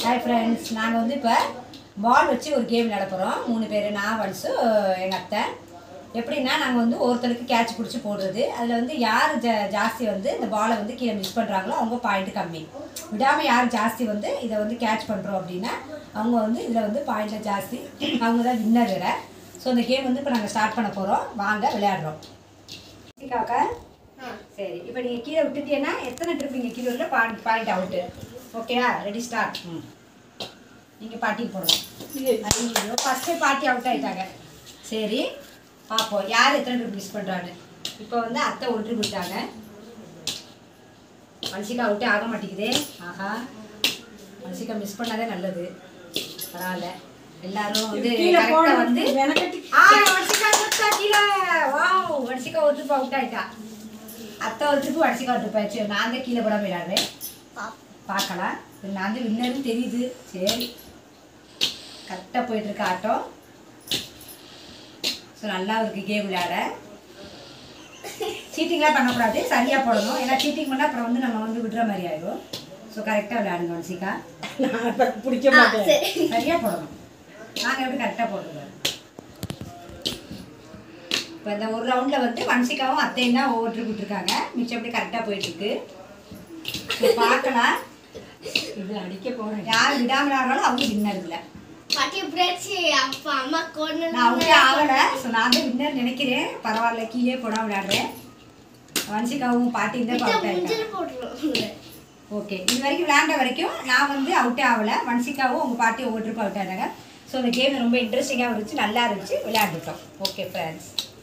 Hi friends நாங்கள் வந்து இப்போ பால் வச்சு ஒரு கேம் விளையாட போகிறோம் மூணு பேர் நான் வன்சு எங்கள் அத்தை எப்படின்னா நாங்கள் வந்து ஒருத்தருக்கு கேட்ச் பிடிச்சி போடுறது அதில் வந்து யார் ஜா ஜாஸ்தி வந்து இந்த பாலை வந்து கீழே மிஸ் பண்ணுறாங்களோ அவங்க பாயிண்ட் கம்மி விடாமல் யார் ஜாஸ்தி வந்து இதை வந்து கேட்ச் பண்ணுறோம் அப்படின்னா அவங்க வந்து இதில் வந்து பாயிண்ட்டில் ஜாஸ்தி அவங்க தான் வின்னர் வேற ஸோ இந்த கேம் வந்து இப்போ நாங்கள் ஸ்டார்ட் பண்ண போகிறோம் வாங்க விளையாடுறோம் காக்கா சரி இப்போ நீங்கள் கீழே விட்டுட்டீங்கன்னா எத்தனை ட்ரிப் நீங்கள் கீழே உள்ள பாயிண்ட் பாயிண்ட் அவுட்டு ஓகேயா ரெடி ஸ்டார்ட் ம் நீங்கள் பாட்டி போடணும் ஐயோ ஃபஸ்ட்டே பாட்டி அவுட் ஆயிட்டாங்க சரி பார்ப்போம் யார் எத்தனை ட்ரிப் மிஸ் பண்ணுறான்னு இப்போ வந்து அத்தை ஒரு ட்ரிப் விட்டாங்க மனுஷிகா அவுட்டே ஆக மாட்டேங்குதே ஆஹா மனுஷிகா மிஸ் பண்ணாதே நல்லது பரவாயில்ல எல்லாரும் வந்து கீழே கரெக்டாக போடணும். வந்து மெனக்கட்டி ஆ வர்ஷிகா தொட்டா கீழே வாவ் வர்ஷிகா ஒரு ட்ரிப் அவுட் ஆயிட்டா அத்தை ஒரு ட்ரிப் வர்ஷிகா ஒரு ட்ரிப் ஆயிடுச்சு நான் தான் கீழே போட விளையாடுறேன் பார்க்கலாம் இப்ப நான் தான் வின்னரும் தெரியுது சரி கரெக்டாக போயிட்டு இருக்க ஆட்டம் ஸோ நல்லா இருக்கு கேம் விளையாட சீட்டிங்லாம் பண்ணக்கூடாது சரியாக போடணும் ஏன்னா சீட்டிங் பண்ணால் அப்புறம் வந்து நம்ம வந்து விடுற மாதிரி ஆயிடும் ஸோ கரெக்டாக விளையாடுங்க வன்சிகா நான் இப்ப பிடிக்க மாட்டேன் சரியாக போடணும் நாங்கள் எப்படி கரெக்டாக போடுறோம் இப்போ இந்த ஒரு ரவுண்டில் வந்து வன்சிகாவும் அத்தையும் தான் ஒவ்வொரு ட்ரிப் விட்டுருக்காங்க மிச்சம் எப்படி கரெக்டாக போயிட்டுருக்கு ஸோ பார்க்கலாம் இது அடிக்க போறேன் யார் விடாமல் விளையாடுறாலும் அவங்க வின்னர் இல்லை பாட்டி எப்படியாச்சு அப்பா அம்மா கொண்டு நான் அவுட்டே ஆகலை ஸோ நான் தான் வின்னர் நினைக்கிறேன் பரவாயில்ல கீழே போடாம விளையாடுறேன் வன்சிகாவும் பாட்டியும் தான் அவுட் ஆயிட்டாங்க முஞ்சில் போட்டுருவோம் ஓகே இது வரைக்கும் விளையாண்ட வரைக்கும் நான் வந்து அவுட்டே ஆகலை வன்சிகாவும் உங்கள் பாட்டி ஒவ்வொரு ட்ரிப் அவுட் ஆனாங்க ஸோ இந்த கேம் ரொம்ப இன்ட்ரெஸ்டிங்காக இருந்துச்சு நல்லா இருந்துச்சு விளையாண்டுட்டோம் ஓகே ஃப்ரெண்ட்ஸ்